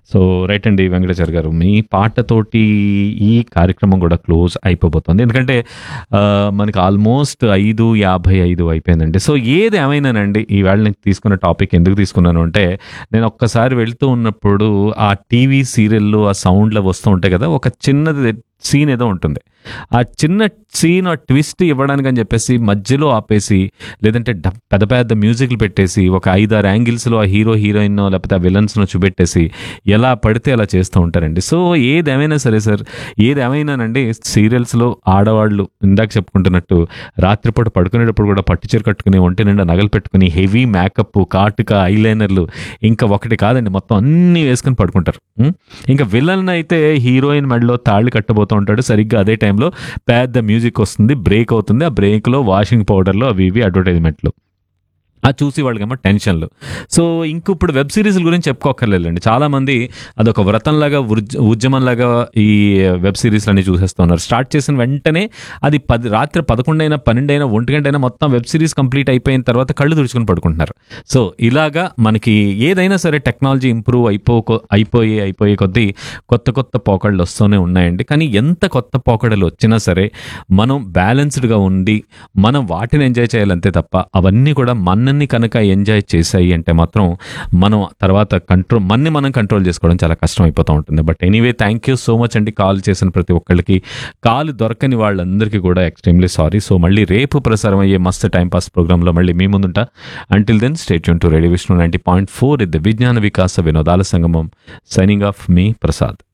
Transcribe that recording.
So right అండి వెంకటాచారి గారు మీ పాటతోటి ఈ కార్యక్రమం కూడా క్లోజ్ అయిపోబోతుంది ఎందుకంటే ఆ, మనకి ఆల్మోస్ట్ ఐదు యాభై ఐదు అయిపోయిందండి సో ఏది ఏమైనానండి ఈవేళ నేను తీసుకున్న టాపిక్ ఎందుకు తీసుకున్నాను అంటే నేను ఒక్కసారి వెళ్తూ ఉన్నప్పుడు ఆ టీవీ సీరియల్లో ఆ సౌండ్లు వస్తూ ఉంటాయి కదా ఒక చిన్నది సీన్ ఏదో ఉంటుంది ఆ చిన్న సీన్ ఆ ట్విస్ట్ ఇవ్వడానికి అని చెప్పేసి మధ్యలో ఆపేసి లేదంటే డ- పెద్ద పెద్ద మ్యూజిక్లు పెట్టేసి ఒక ఐదారు యాంగిల్స్లో ఆ హీరో హీరోయిన్ లేకపోతే ఆ విలన్స్ను చూపెట్టేసి ఎలా పడితే అలా చేస్తూ ఉంటారండి సో ఏదేమైనా సరే సార్ ఏదేమైనానండి సీరియల్స్లో ఆడవాళ్ళు ఇందాక చెప్పుకుంటున్నట్టు రాత్రిపూట పడుకునేటప్పుడు కూడా పట్టుచీర కట్టుకుని ఒంటి నిండా నగలు పెట్టుకుని హెవీ మేకప్ కాటుక ఐలైనర్లు ఇంకా ఒకటి కాదండి మొత్తం అన్నీ వేసుకుని పడుకుంటారు ఉం? ఇంకా విలన్ అయితే హీరోయిన్ మెడలో తాళి కట్టబోతూ ఉంటాడు సరిగ్గా అదే టైంలో పెద్ద మ్యూజిక్ వస్తుంది బ్రేక్ అవుతుంది ఆ బ్రేక్లో వాషింగ్ పౌడర్లో అవి ఇవి అడ్వర్టైజ్మెంట్లు ఆ చూసి వాళ్ళకేమో టెన్షన్లు సో ఇంక ఇప్పుడు వెబ్ సిరీస్ గురించి చెప్పుకోకర్లేదండి చాలా మంది అదొక వ్రతంలాగా ఉర్జ- ఉద్యమంలాగా ఈ వెబ్ సిరీస్లు అన్ని చూసేస్తున్నారు స్టార్ట్ చేసిన వెంటనే అది పది రాత్రి పదకొండైనా పన్నెండైనా ఒంటి గంట అయినా మొత్తం వెబ్ సిరీస్ కంప్లీట్ అయిపోయిన తర్వాత కళ్ళు తుడుచుకుని పడుకుంటున్నారు సో ఇలాగా మనకి ఏదైనా సరే టెక్నాలజీ ఇంప్రూవ్ అయిపో అయిపోయి అయిపోయే కొద్దీ కొత్త కొత్త పోకడలు వస్తూనే ఉన్నాయండి కానీ ఎంత కొత్త పోకడలు వచ్చినా సరే మనం బ్యాలెన్స్డ్గా ఉండి మనం వాటిని ఎంజాయ్ చేయాలంతే తప్ప అవన్నీ కూడా మనల్ని కనుక ఎంజాయ్ చేసాయి అంటే మాత్రం మనం తర్వాత కంట్రోల్ మన్ని మనం కంట్రోల్ చేసుకోవడం చాలా కష్టం అయిపోతూ ఉంటుంది but anyway thank you so much అండి కాల్ చేసిన ప్రతి ఒక్కళ్ళకి కాల్ దొరకని వాళ్ళందరికీ కూడా ఎక్స్ట్రీమ్లీ సారీ సో మళ్ళీ రేపు ప్రసారం అయ్యే మస్త్ టైం పాస్ ప్రోగ్రాంలో మళ్ళీ మీ ముందుంటా అంటిల్ దెన్ స్టేట్ యూన్ to radio Vishnu ninety point four ఇది విజ్ఞాన వికాస వినోదాల సంగమం సైనింగ్ ఆఫ్ మీ ప్రసాద్